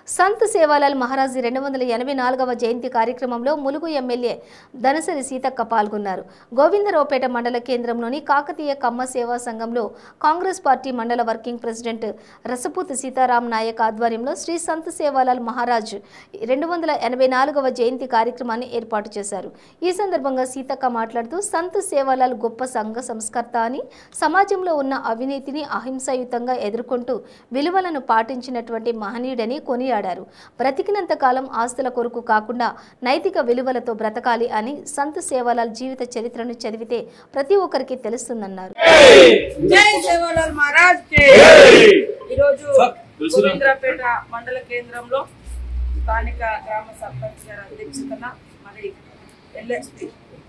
సంత్ సేవాలాల్ మహారాజ్ రెండు వందల ఎనభై నాలుగవ జయంతి కార్యక్రమంలో ములుగు ఎమ్మెల్యే ధనసరి సీతక్క పాల్గొన్నారు గోవిందరావుపేట మండల కేంద్రంలోని కాకతీయ కమ్మ సేవా సంఘంలో కాంగ్రెస్ పార్టీ మండల వర్కింగ్ ప్రెసిడెంట్ రసపూత్ సీతారాం నాయక్ ఆధ్వర్యంలో శ్రీ సంత్ సేవాలాల్ మహారాజ్ రెండు వందల ఎనభై నాలుగవ జయంతి కార్యక్రమాన్ని ఏర్పాటు చేశారు ఈ సందర్భంగా సీతక్క మాట్లాడుతూ సంత్ సేవాలాల్ గొప్ప సంఘ సంస్కర్త అని సమాజంలో ఉన్న అవినీతిని అహింసాయుతంగా ఎదుర్కొంటూ విలువలను పాటించినటువంటి మహనీయుడని కొనియాడారు బ్రతికినంత కాలం ఆస్తుల కొరకు కాకుండా నైతిక విలువలతో బ్రతకాలి అని సంత్ సేవాలాల్ జీవిత చరిత్రను చదివితే ప్రతి ఒక్కరికి తెలుస్తుందన్నారు జై సేవాలాల్ మహారాజ్ కే ఈరోజు గోవింద్రాపేట మండల కేంద్రంలో స్థానిక గ్రామ సర్పంచ్ గారి అధ్యక్షతన మరి ఎల్ఎస్పి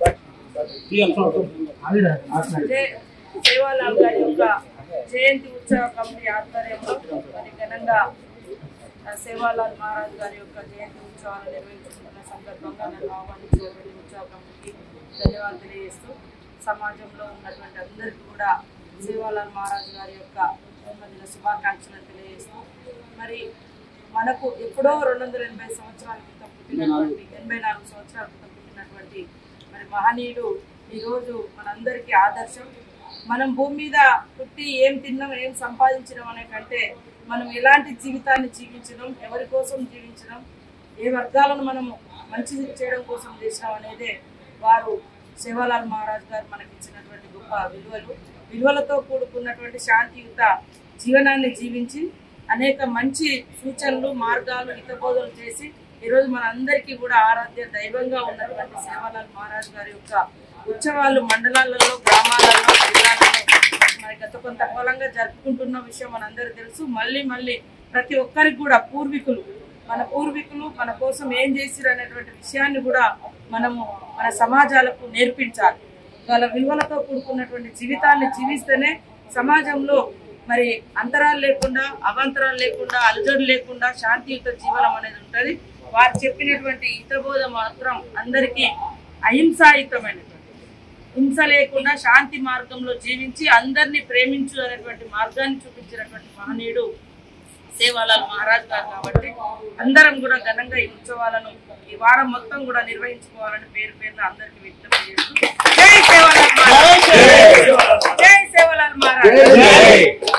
జై సేవాలాల్ గారి యొక్క జయంతి ఉత్సవ కమిటీ ఆధ్వర్యంలో మరి ఘనంగా ఆ, సేవాలాల్ మహారాజ్ గారి యొక్క జయంతి ఉత్సవాలు నిర్వహించుకున్న సందర్భంగా నన్ను ఆహ్వానించినటువంటి ఉత్సవ కమిటీకి ధన్యవాదాలు తెలియజేస్తూ సమాజంలో ఉన్నటువంటి అందరికీ కూడా సేవాలాల్ మహారాజ్ గారి యొక్క జన్మదిన శుభాకాంక్షలు తెలియజేస్తూ మరి మనకు ఎప్పుడో రెండు వందల ఎనభై సంవత్సరాల క్రితం పుట్టినటువంటి ఎనభై నాలుగు సంవత్సరాల క్రితం పుట్టినటువంటి మరి మహనీయుడు ఈరోజు మనందరికీ ఆదర్శం మనం భూమి మీద పుట్టి ఏం తిన్నాం ఏం సంపాదించడం అనే కంటే మనం ఎలాంటి జీవితాన్ని జీవించడం ఎవరి కోసం జీవించడం ఏ వర్గాలను మనం మంచి చేయడం కోసం చేసినాం అనేదే వారు సేవాలాల్ మహారాజ్ గారు మనకి ఇచ్చినటువంటి గొప్ప విలువలు విలువలతో కూడుకున్నటువంటి శాంతియుత జీవనాన్ని జీవించి అనేక మంచి సూచనలు మార్గాలు హితబోధలు చేసి ఈరోజు మన అందరికీ కూడా ఆరాధ్య దైవంగా ఉన్నటువంటి సేవాలాల్ మహారాజ్ గారి యొక్క ఉత్సవాలు మండలాలలో గ్రామాలలో జిల్లాలలో మరి గత కొంతకాలంగా జరుపుకుంటున్న విషయం మనందరికీ తెలుసు మళ్ళీ మళ్ళీ ప్రతి ఒక్కరికి కూడా పూర్వీకులు మన పూర్వీకులు మన కోసం ఏం చేసిరు అనేటువంటి విషయాన్ని కూడా మనము మన సమాజాలకు నేర్పించాలి వాళ్ళ విలువలతో కూడుకున్నటువంటి జీవితాన్ని జీవిస్తేనే సమాజంలో మరి అంతరాలు లేకుండా అవాంతరాలు లేకుండా అలజడి లేకుండా శాంతియుత జీవనం అనేది ఉంటది వారు చెప్పినటువంటి హితబోధ మాత్రం అందరికీ అహింసాయుతమైనటువంటి హింస లేకుండా శాంతి మార్గంలో జీవించి అందరినీ ప్రేమించు అనేటువంటి మార్గాన్ని చూపించినటువంటి మహనీయుడు సేవాలాల్ మహారాజ్ గారు కాబట్టి అందరం కూడా ఘనంగా ఈ ఉత్సవాలను ఈ వారం మొత్తం కూడా నిర్వహించుకోవాలని పేరు పేరున అందరికి విజ్ఞప్తి చేస్తూ జై సేవాలాల్ మహారాజ్ జై సేవాలాల్ మహారాజ్